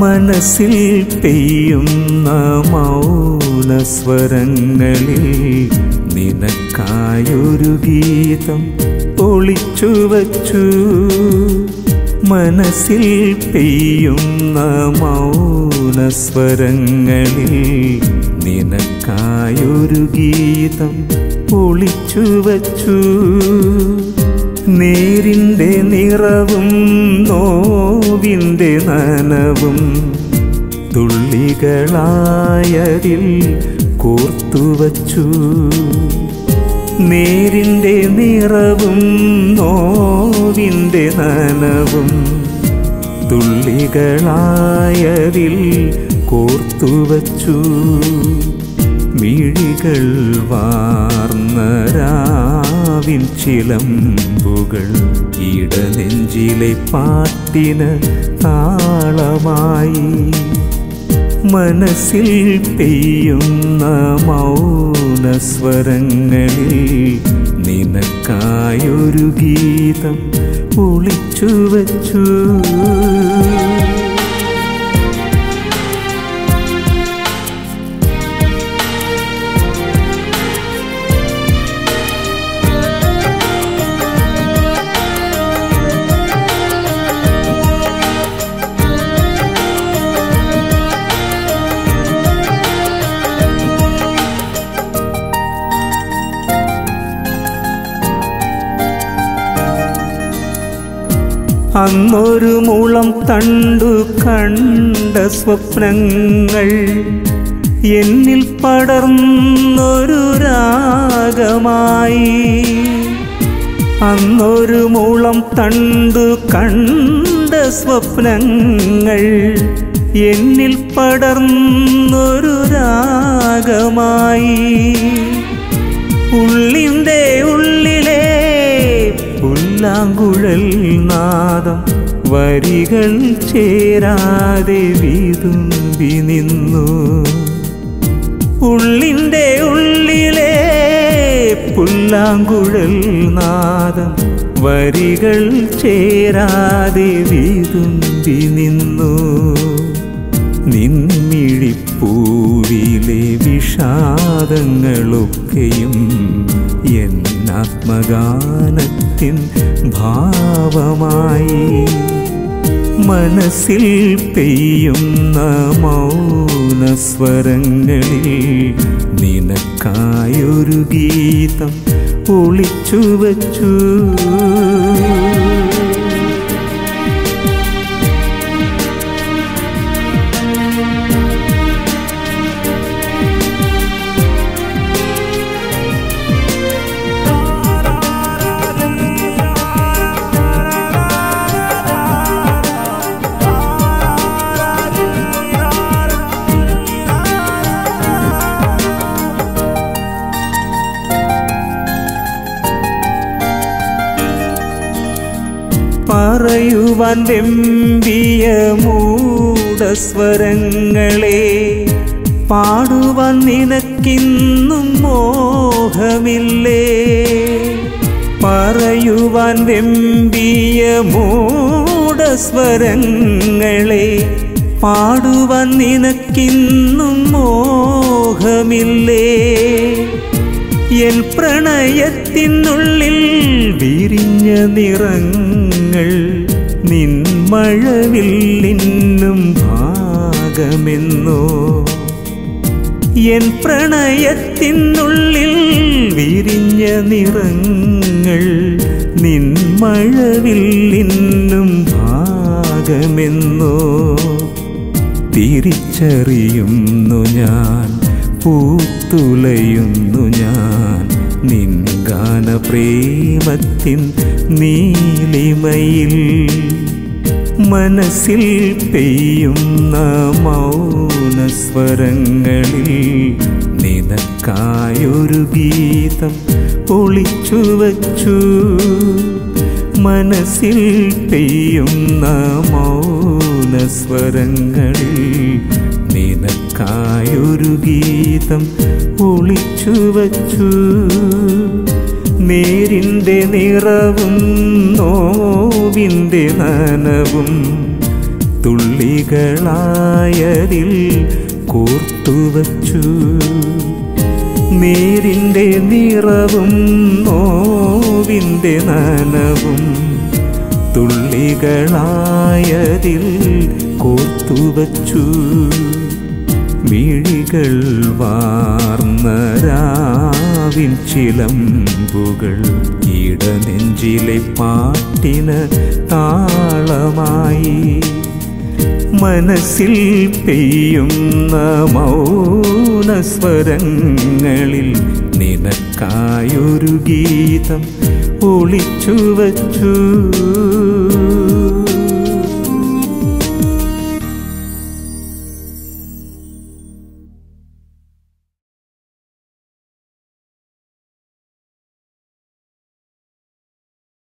മനസ്സിൽ പെയ്യുന്ന മൗനസ്വരങ്ങളിൽ നിനക്കായൊരു ഗീതം ഒളിച്ചു വച്ചു മനസ്സിൽ പെയ്യുന്ന മൗനസ്വരങ്ങളിൽ നിനക്കായൊരു ഗീതം ഒളിച്ചു വച്ചു നേരിൻ്റെ നിറവും നോവിൻ്റെ നനവും തുള്ളികളായതിൽ കോർത്തുവച്ചു നേരിൻ്റെ നിറവും നോവിൻ്റെ നനവും തുള്ളികളായതിൽ കോർത്തുവച്ചു മിഴികൾ വാർന്നരാവിൻ ചിലമ്പുകൾ ഇടനെഞ്ചിലെ പാട്ടിന് താളമായി മനസ്സിൽ പെയ്യുന്ന മൗനസ്വരങ്ങളിൽ നിനക്കായൊരു ഗീതം ഒളിച്ചു വച്ചു അന്നൊരു മുളം തണ്ടു കണ്ട സ്വപ്നങ്ങൾ എന്നിൽ പടർന്നൊരു രാഗമായി അന്നൊരു മുളം തണ്ടു കണ്ട സ്വപ്നങ്ങൾ എന്നിൽ പടർന്നൊരു രാഗമായി ഉള്ളിൻ്റെ ഉള്ളിലെ പുല്ലാങ്കുഴൽ നാദം വരികൾ ചേരാതെ വിതുമ്പി നിന്നു ഉള്ളിൻ്റെ ഉള്ളിലെ പുല്ലാങ്കുഴൽ നാദം വരികൾ ചേരാതെ വിതുമ്പി നിന്നു നിൻമിഴിപ്പൂവിലെ വിഷാദങ്ങളൊക്കെയും എന്നാത്മഗാനത്തിൻ ഭാവമായി മനസ്സിൽ പെയ്യുന്ന മൗനസ്വരങ്ങളിൽ നിനക്കായൊരു ഗീതം ഒളിച്ചു വച്ചു പറയുവാൻ വെമ്പിയ മൂടസ്വരങ്ങളെ പാടുവാൻ നിനക്കിന്നും മോഹമില്ലേ പറയുവാൻ വെമ്പിയ മൂടസ്വരങ്ങളെ പാടുവാൻ നിനക്കിന്നും മോഹമില്ലേ എൻ പ്രണയത്തിനുള്ളിൽ വിരിഞ്ഞ നിറങ്ങൾ നിൻ മഴവില്ലിന്നും ഭാഗമെന്നോ എൻ പ്രണയത്തിനുള്ളിൽ വിരിഞ്ഞ നിറങ്ങൾ നിൻ മഴവില്ലിന്നും ഭാഗമെന്നോ തിരിച്ചറിയുന്നു ഞാൻ പൂത്തുലയുന്നു ഞാൻ നിൻ ഗാനപ്രേമത്തിൻ നീലിമയിൽ മനസ്സിൽ പെയ്യുന്ന മൗനസ്വരങ്ങളിൽ നിനക്കായൊരു ഗീതം ഒളിച്ചു വച്ചു മനസ്സിൽ പെയ്യുന്ന മൗനസ്വരങ്ങളിൽ നിനക്കായൊരു ഗീതം ഒളിച്ചു വച്ചു നേരിൻ്റെ നിറവും നോവിൻ്റെ നനവും തുള്ളികളായതിൽ കോർത്തുവച്ചു നേരിൻ്റെ നിറവും നോവിൻ്റെ നനവും തുള്ളികളായതിൽ കോർത്തുവച്ചു മിഴികൾ വാർന്നരാവിൻ ചിലമ്പുകൾ ഇടനെഞ്ചിലെ പാട്ടിന് താളമായി മനസ്സിൽ പെയ്യുന്ന മൗനസ്വരങ്ങളിൽ നിനക്കായൊരു ഗീതം ഒളിച്ചു വച്ചു